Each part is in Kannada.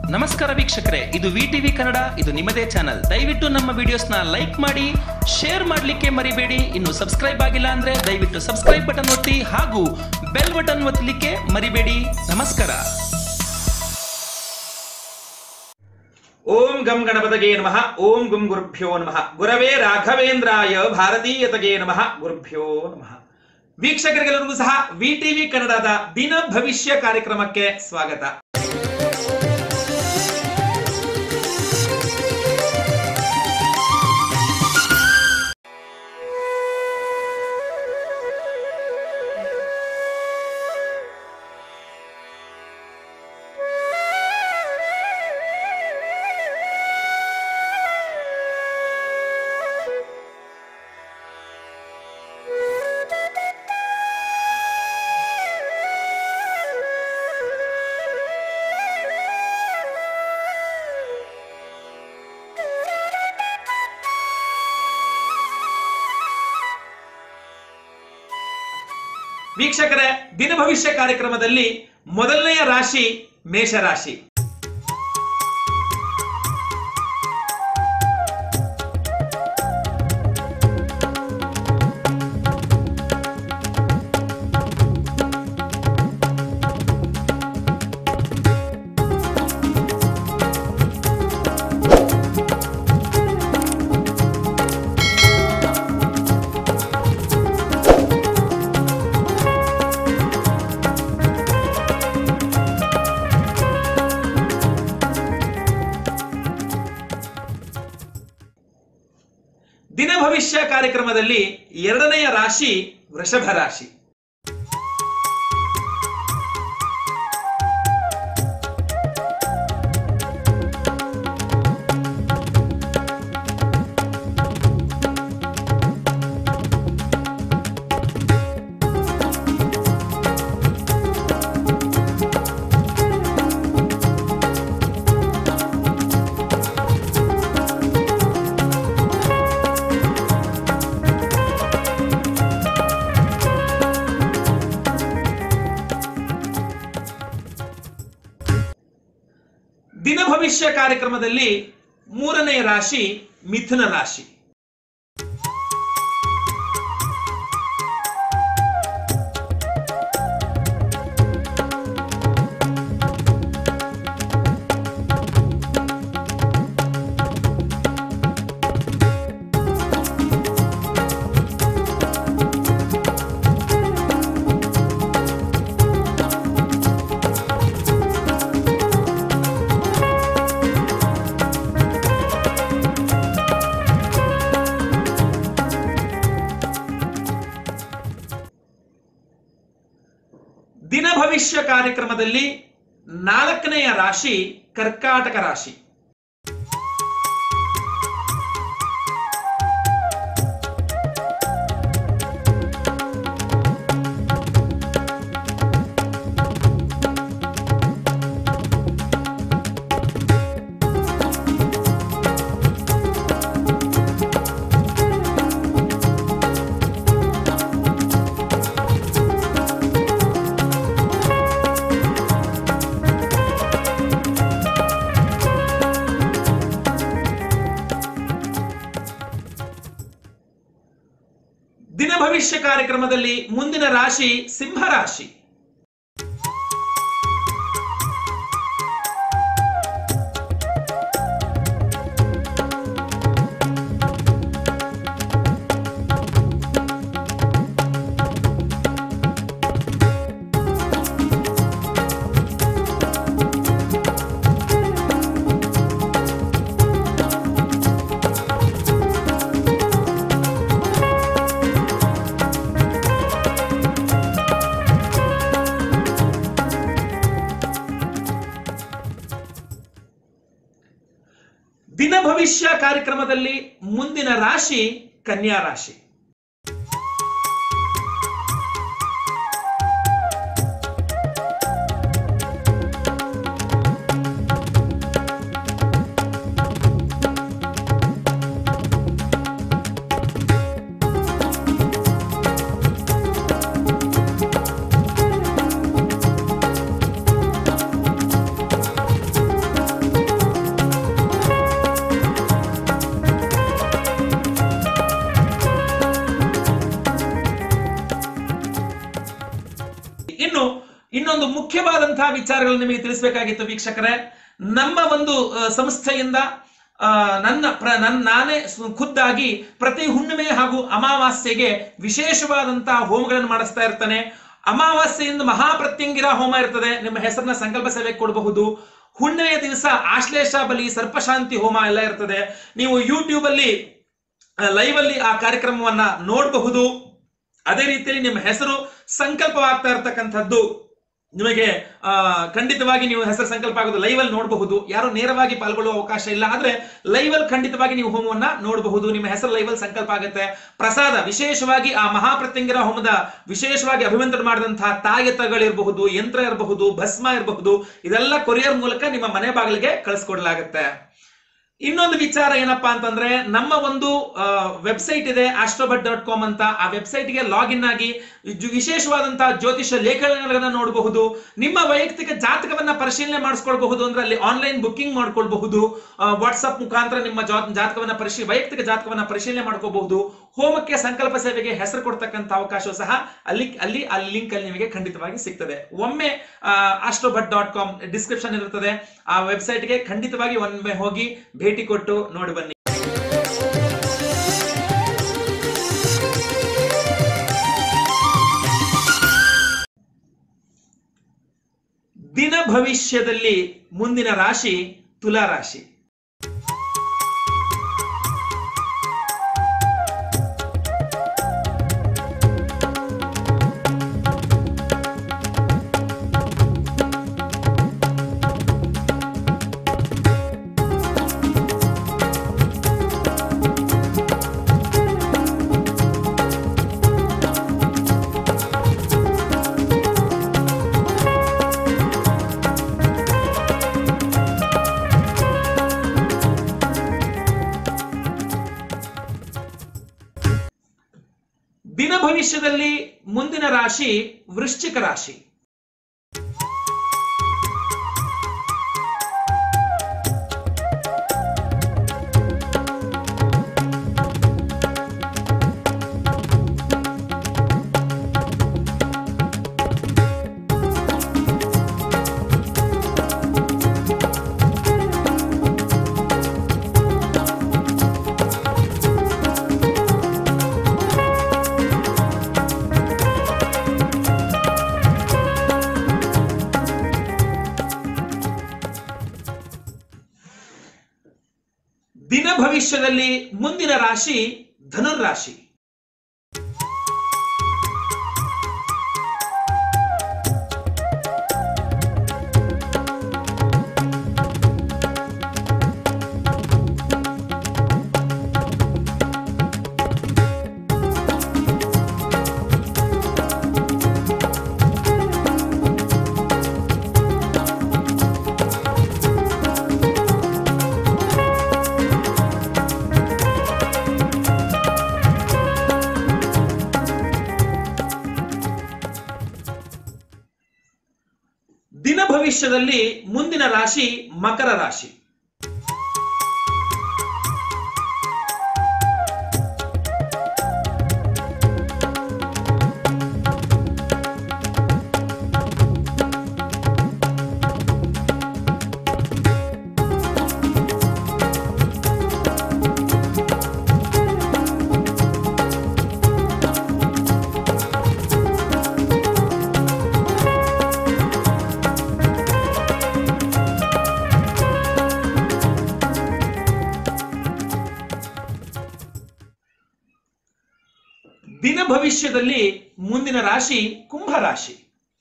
ನಮಸ್ಕಾರ ವೀಕ್ಷಕರೇ ಇದು ವಿ ಟಿವಿ ಕನ್ನಡ ಇದು ನಿಮ್ಮದೇ ಚಾನಲ್ ದಯವಿಟ್ಟು ನಮ್ಮ ವಿಡಿಯೋಸ್ನ ಲೈಕ್ ಮಾಡಿ ಶೇರ್ ಮಾಡಲಿಕ್ಕೆ ಮರಿಬೇಡಿ ಇನ್ನು ಸಬ್ಸ್ಕ್ರೈಬ್ ಆಗಿಲ್ಲ ಅಂದ್ರೆ ದಯವಿಟ್ಟು ಸಬ್ಸ್ಕ್ರೈಬ್ ಬಟನ್ ಒತ್ತಿ ಹಾಗೂ ಬೆಲ್ ಬಟನ್ ಒತ್ತಲಿಕ್ಕೆ ಮರಿಬೇಡಿ ನಮಸ್ಕಾರ ಓಂ ಗಂ ಗಣಪತಗೆ ನಮಃ ಓಂ ಗುಂ ಗುರುಭ್ಯೋ ನಮಃ ಗುರವೇ ರಾಘವೇಂದ್ರಾಯ ಭಾರತೀಯತಗೆ ನಮಃ ಗುರುಭ್ಯೋ ನಮಃ ವೀಕ್ಷಕರಿಗೆಲ್ಲರಿಗೂ ಸಹ ವಿ ಟಿವಿ ಕನ್ನಡದ ದಿನ ಭವಿಷ್ಯ ಕಾರ್ಯಕ್ರಮಕ್ಕೆ ಸ್ವಾಗತ ವೀಕ್ಷಕರೇ ದಿನ ಭವಿಷ್ಯ ಕಾರ್ಯಕ್ರಮದಲ್ಲಿ ಮೊದಲನೆಯ ರಾಶಿ ಮೇಷರಾಶಿ ದಿನ ಭವಿಷ್ಯ ಕಾರ್ಯಕ್ರಮದಲ್ಲಿ ಎರಡನೆಯ ರಾಶಿ ವೃಷಭ ರಾಶಿ ದಿನ ಭವಿಷ್ಯ ಕಾರ್ಯಕ್ರಮದಲ್ಲಿ ಮೂರನೆಯ ರಾಶಿ ಮಿಥುನ ರಾಶಿ ದಿನ ಭವಿಷ್ಯ ಕಾರ್ಯಕ್ರಮದಲ್ಲಿ ನಾಲ್ಕನೆಯ ರಾಶಿ ಕರ್ಕಾಟಕ ರಾಶಿ ದಿನ ಭವಿಷ್ಯ ಕಾರ್ಯಕ್ರಮದಲ್ಲಿ ಮುಂದಿನ ರಾಶಿ ಸಿಂಹ ರಾಶಿ ದಿನ ಭವಿಷ್ಯ ಕಾರ್ಯಕ್ರಮದಲ್ಲಿ ಮುಂದಿನ ರಾಶಿ ಕನ್ಯಾ ರಾಶಿ ಮುಖ್ಯವಾದಂತಹ ವಿಚಾರಗಳು ನಿಮಗೆ ತಿಳಿಸಬೇಕಾಗಿತ್ತು ವೀಕ್ಷಕರೇ ನಮ್ಮ ಒಂದು ಆ, ಸಂಸ್ಥೆಯಿಂದ ಆ, ನನ್ನ ಪ್ರ ನನ್ನ ನಾನೇ ಸು- ಖುದ್ದಾಗಿ ಪ್ರತಿ ಹುಣ್ಣಿಮೆ ಹಾಗೂ ಅಮಾವಾಸ್ಯೆಗೆ ವಿಶೇಷವಾದಂತಹ ಹೋಮಗಳನ್ನು ಮಾಡಿಸ್ತಾ ಇರ್ತಾನೆ ಅಮಾವಾಸ್ಯೆಯಿಂದ ಮಹಾಪ್ರತ್ಯಂಗಿರ ಹೋಮ ಇರ್ತದೆ ನಿಮ್ಮ ಹೆಸರನ್ನ ಸಂಕಲ್ಪ ಸೇವೆ ಕೊಡಬಹುದು ಹುಣ್ಣಿಮೆಯ ದಿವಸ ಆಶ್ಲೇಷ ಬಲಿ ಸರ್ಪಶಾಂತಿ ಹೋಮ ಎಲ್ಲ ಇರ್ತದೆ ನೀವು ಯೂಟ್ಯೂಬ್ ಅಲ್ಲಿ ಲೈವ್ ಅಲ್ಲಿ ಆ ಕಾರ್ಯಕ್ರಮವನ್ನ ನೋಡಬಹುದು ಅದೇ ರೀತಿಯಲ್ಲಿ ನಿಮ್ಮ ಹೆಸರು ಸಂಕಲ್ಪವಾಗ್ತಾ ಇರತಕ್ಕಂಥದ್ದು ನಿಮಗೆ ಆ ಖಂಡಿತವಾಗಿ ನೀವು ಹೆಸರು ಸಂಕಲ್ಪ ಆಗೋದು ಲೈವ್ ಅಲ್ಲಿ ನೋಡಬಹುದು ಯಾರು ನೇರವಾಗಿ ಪಾಲ್ಗೊಳ್ಳುವ ಅವಕಾಶ ಇಲ್ಲ ಆದ್ರೆ ಲೈವ್ ಅಲ್ಲಿ ಖಂಡಿತವಾಗಿ ನೀವು ಹೋಮವನ್ನ ನೋಡಬಹುದು ನಿಮ್ಮ ಹೆಸರು ಲೈವ್ ಅಲ್ಲಿ ಸಂಕಲ್ಪ ಆಗುತ್ತೆ ಪ್ರಸಾದ ವಿಶೇಷವಾಗಿ ಆ ಮಹಾಪ್ರತ್ಯಂಗಿರ ಹೋಮದ ವಿಶೇಷವಾಗಿ ಅಭಿವಂದನೆ ಮಾಡಿದಂತಹ ತಾಯತಗಳಿರಬಹುದು ಯಂತ್ರ ಇರಬಹುದು ಭಸ್ಮ ಇರಬಹುದು ಇದೆಲ್ಲ ಕೊರಿಯರ್ ಮೂಲಕ ನಿಮ್ಮ ಮನೆ ಬಾಗಿಲಿಗೆ ಕಳಿಸ್ಕೊಡ್ಲಾಗುತ್ತೆ ಇನ್ನೊಂದು ವಿಚಾರ ಏನಪ್ಪಾ ಅಂತಂದ್ರೆ ನಮ್ಮ ಒಂದು ವೆಬ್ಸೈಟ್ ಇದೆ ಆಸ್ಟ್ರೋಬಟ್ ಡಾಟ್ ಕಾಮ್ ಅಂತ ಆ ವೆಬ್ಸೈಟ್ಗೆ ಲಾಗಿನ್ ಆಗಿ ಜು- ವಿಶೇಷವಾದಂತಹ ಜ್ಯೋತಿಷ ಲೇಖನಗಳನ್ನ ನೋಡಬಹುದು ನಿಮ್ಮ ವೈಯಕ್ತಿಕ ಜಾತಕವನ್ನ ಪರಿಶೀಲನೆ ಮಾಡಿಸ್ಕೊಳ್ಬಹುದು ಅಂದ್ರೆ ಅಲ್ಲಿ ಆನ್ಲೈನ್ ಬುಕ್ಕಿಂಗ್ ಮಾಡ್ಕೊಳ್ಬಹುದು ವಾಟ್ಸ್ಆಪ್ ಮುಖಾಂತರ ನಿಮ್ಮ ಜಾ- ಜಾತಕವನ್ನ ಪರಿಶೀಲ ವೈಯಕ್ತಿಕ ಜಾತಕವನ್ನ ಪರಿಶೀಲನೆ ಮಾಡ್ಕೋಬಹುದು ಹೋಮಕ್ಕೆ ಸಂಕಲ್ಪ ಸೇವೆಗೆ ಹೆಸರು ಕೊಡ್ತಕ್ಕಂಥ ಅವಕಾಶವೂ ಸಹ ಅಲ್ಲಿ ಅಲ್ಲಿ ಆ ಲಿಂಕ್ ಅಲ್ಲಿ ನಿಮಗೆ ಖಂಡಿತವಾಗಿ ಸಿಗ್ತದೆ ಒಮ್ಮೆ ಆಸ್ಟ್ರೋಬಟ್ ಡಾಟ್ ಕಾಮ್ ಡಿಸ್ಕ್ರಿಪ್ಷನ್ ಇರುತ್ತದೆ ಆ ವೆಬ್ಸೈಟ್ಗೆ ಖಂಡಿತವಾಗಿ ಒಮ್ಮೆ ಹೋಗಿ ಭೇಟಿ ಕೊಟ್ಟು ನೋಡಿ ಬನ್ನಿ ದಿನ ಭವಿಷ್ಯದಲ್ಲಿ ಮುಂದಿನ ರಾಶಿ ತುಲಾ ರಾಶಿ ದಿನ ಭವಿಷ್ಯದಲ್ಲಿ ಮುಂದಿನ ರಾಶಿ ವೃಶ್ಚಿಕ ರಾಶಿ ದಿನ ಭವಿಷ್ಯದಲ್ಲಿ ಮುಂದಿನ ರಾಶಿ ಧನುರ್ರಾಶಿ ದಿನ ಭವಿಷ್ಯದಲ್ಲಿ ಮುಂದಿನ ರಾಶಿ ಮಕರ ರಾಶಿ ದಿನ ಭವಿಷ್ಯದಲ್ಲಿ ಮುಂದಿನ ರಾಶಿ ಕುಂಭ ರಾಶಿ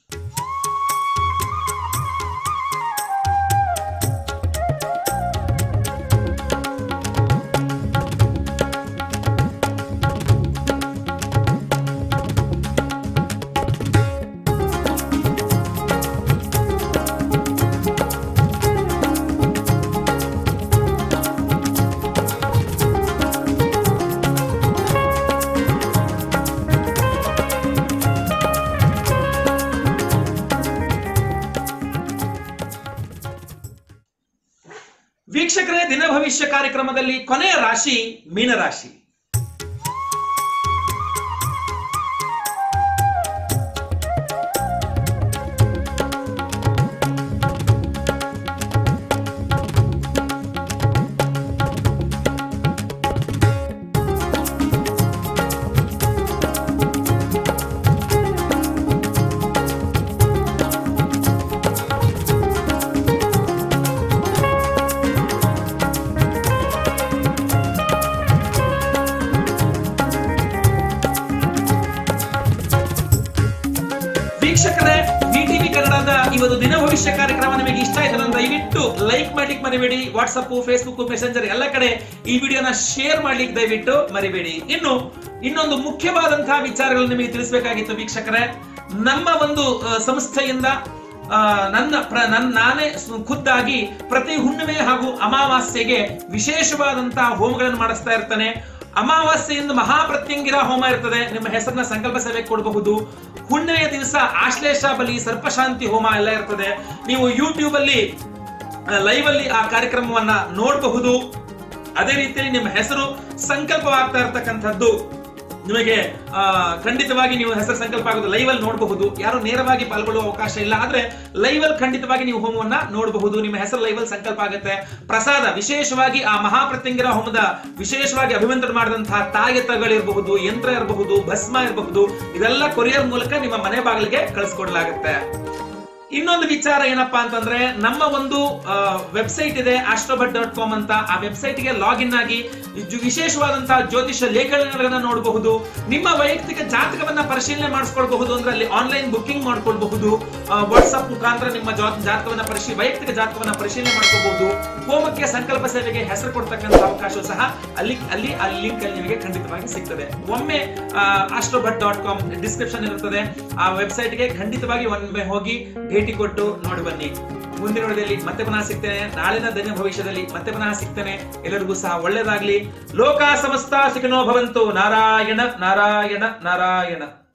ವೀಕ್ಷಕರೇ ದಿನ ಭವಿಷ್ಯ ಕಾರ್ಯಕ್ರಮದಲ್ಲಿ ಕೊನೆಯ ರಾಶಿ ಮೀನರಾಶಿ ದಯವಿಟ್ಟು ಲೈಕ್ ಮಾಡ್ಲಿಕ್ಕೆ ಮರಿಬೇಡಿ ವಾಟ್ಸಪ್ ಫೇಸ್ಬುಕ್ ಮೆಸೆಂಜರ್ ಎಲ್ಲ ಕಡೆ ಈ ವಿಡಿಯೋನ ಶೇರ್ ಮಾಡ್ಲಿಕ್ಕೆ ದಯವಿಟ್ಟು ಮರಿಬೇಡಿ ಇನ್ನು ಇನ್ನೊಂದು ಮುಖ್ಯವಾದಂತಹ ವಿಚಾರಗಳು ನಿಮಗೆ ತಿಳಿಸಬೇಕಾಗಿತ್ತು ವೀಕ್ಷಕರೇ ನಮ್ಮ ಒಂದು ಆ, ಸಂಸ್ಥೆಯಿಂದ ಆ, ನನ್ನ ಪ್ರ- ನನ್ನ ನಾನೇ ಸು- ಖುದ್ದಾಗಿ ಪ್ರತಿ ಹುಣ್ಣಿಮೆ ಹಾಗೂ ಅಮಾವಾಸ್ಯೆಗೆ ವಿಶೇಷವಾದಂತಹ ಹೋಮಗಳನ್ನು ಮಾಡಿಸ್ತಾ ಇರ್ತಾನೆ ಅಮಾವಾಸ್ಯೆಯಿಂದ ಮಹಾಪ್ರತ್ಯಂಗಿರ ಹೋಮ ಇರ್ತದೆ ನಿಮ್ಮ ಹೆಸರನ್ನ ಸಂಕಲ್ಪ ಸೇವೆಗೆ ಕೊಡಬಹುದು ಹುಣ್ಣಿಮೆಯ ದಿವಸ ಆಶ್ಲೇಷ ಬಲಿ ಸರ್ಪಶಾಂತಿ ಹೋಮ ಎಲ್ಲ ಇರ್ತದೆ ನೀವು ಯೂಟ್ಯೂಬ್ ಅಲ್ಲಿ ಲೈವ್ ಅಲ್ಲಿ ಆ ಕಾರ್ಯಕ್ರಮವನ್ನ ನೋಡಬಹುದು ಅದೇ ರೀತಿಯಲ್ಲಿ ನಿಮ್ಮ ಹೆಸರು ಸಂಕಲ್ಪವಾಗ್ತಾ ಇರ್ತಕ್ಕಂಥದ್ದು ನಿಮಗೆ ಆ, ಖಂಡಿತವಾಗಿ ನೀವು ಹೆಸರು ಸಂಕಲ್ಪ ಆಗೋದು ಲೈವ್ ಅಲ್ಲಿ ನೋಡಬಹುದು ಯಾರು ನೇರವಾಗಿ ಪಾಲ್ಗೊಳ್ಳುವ ಅವಕಾಶ ಇಲ್ಲ ಆದ್ರೆ ಲೈವ್ ಅಲ್ಲಿ ಖಂಡಿತವಾಗಿ ನೀವು ಹೋಮವನ್ನ ನೋಡಬಹುದು ನಿಮ್ಮ ಹೆಸರು ಲೈವ್ ಅಲ್ಲಿ ಸಂಕಲ್ಪ ಆಗುತ್ತೆ ಪ್ರಸಾದ ವಿಶೇಷವಾಗಿ ಆ ಮಹಾಪ್ರತ್ಯಂಗಿರ ಹೋಮದ ವಿಶೇಷವಾಗಿ ಅಭಿಮಂತ್ರಣ ಮಾಡಿದಂತಹ ತಾಯತಗಳಿರಬಹುದು ಯಂತ್ರ ಇರಬಹುದು ಭಸ್ಮ ಇರಬಹುದು ಇದೆಲ್ಲ ಕೊರಿಯರ್ ಮೂಲಕ ನಿಮ್ಮ ಮನೆ ಬಾಗಿಲಿಗೆ ಕಳಿಸ್ಕೊಡ್ಲಾಗುತ್ತೆ ಇನ್ನೊಂದು ವಿಚಾರ ಏನಪ್ಪಾ ಅಂತಂದ್ರೆ ನಮ್ಮ ಒಂದು ವೆಬ್ಸೈಟ್ ಇದೆ ಆಸ್ಟ್ರೋಬಟ್ ಡಾಟ್ ಕಾಮ್ ಅಂತ ಆ ವೆಬ್ಸೈಟ್ ಗೆ ಲಾಗಿನ್ ಆಗಿ ಜು- ವಿಶೇಷವಾದಂತಹ ಜ್ಯೋತಿಷ ಲೇಖನಗಳನ್ನ ನೋಡಬಹುದು ನಿಮ್ಮ ವೈಯಕ್ತಿಕ ಜಾತಕವನ್ನ ಪರಿಶೀಲನೆ ಮಾಡಿಸ್ಕೊಳ್ಬಹುದು ಅಂದ್ರೆ ಅಲ್ಲಿ ಆನ್ಲೈನ್ ಬುಕಿಂಗ್ ಮಾಡ್ಕೊಳ್ಬಹುದು ವಾಟ್ಸ್ಆಪ್ ಮುಖಾಂತರ ನಿಮ್ಮ ಜಾ- ಜಾತಕವನ್ನ ಪರಿಶೀಲ ವೈಯಕ್ತಿಕ ಜಾತಕವನ್ನ ಪರಿಶೀಲನೆ ಮಾಡ್ಕೋಬಹುದು ಹೋಮಕ್ಕೆ ಸಂಕಲ್ಪ ಸೇವೆಗೆ ಹೆಸರು ಕೊಡ್ತಕ್ಕಂಥ ಅವಕಾಶ ಸಹ ಅಲ್ಲಿ ಅಲ್ಲಿ ಆ ಲಿಂಕ್ ಅಲ್ಲಿ ನಿಮಗೆ ಖಂಡಿತವಾಗಿ ಸಿಗ್ತದೆ ಒಮ್ಮೆ ಆಸ್ಟ್ರೋಬಟ್ ಡಾಟ್ ಕಾಮ್ ಡಿಸ್ಕ್ರಿಪ್ಷನ್ ಇರುತ್ತದೆ ಆ ವೆಬ್ಸೈಟ್ ಗೆ ಖಂಡಿತವಾಗಿ ಒಮ್ಮೆ ಹೋಗಿ ಭೇಟಿ ಕೊಟ್ಟು ನೋಡಿ ಬನ್ನಿ ಮುಂದಿನ ವಿಡಿಯೋದಲ್ಲಿ ಮತ್ತೆ ಪುನಃ ಸಿಗ್ತೇನೆ ನಾಳಿನ ದಿನ ಭವಿಷ್ಯದಲ್ಲಿ ಮತ್ತೆ ಪುನಃ ಸಿಗ್ತೇನೆ ಎಲ್ಲರಿಗೂ ಸಹ ಒಳ್ಳೇದಾಗ್ಲಿ ಲೋಕ ಸಮಸ್ತ ಸುಖಿನೋ ಭವಂತು ನಾರಾಯಣ ನಾರಾಯಣ ನಾರಾಯಣ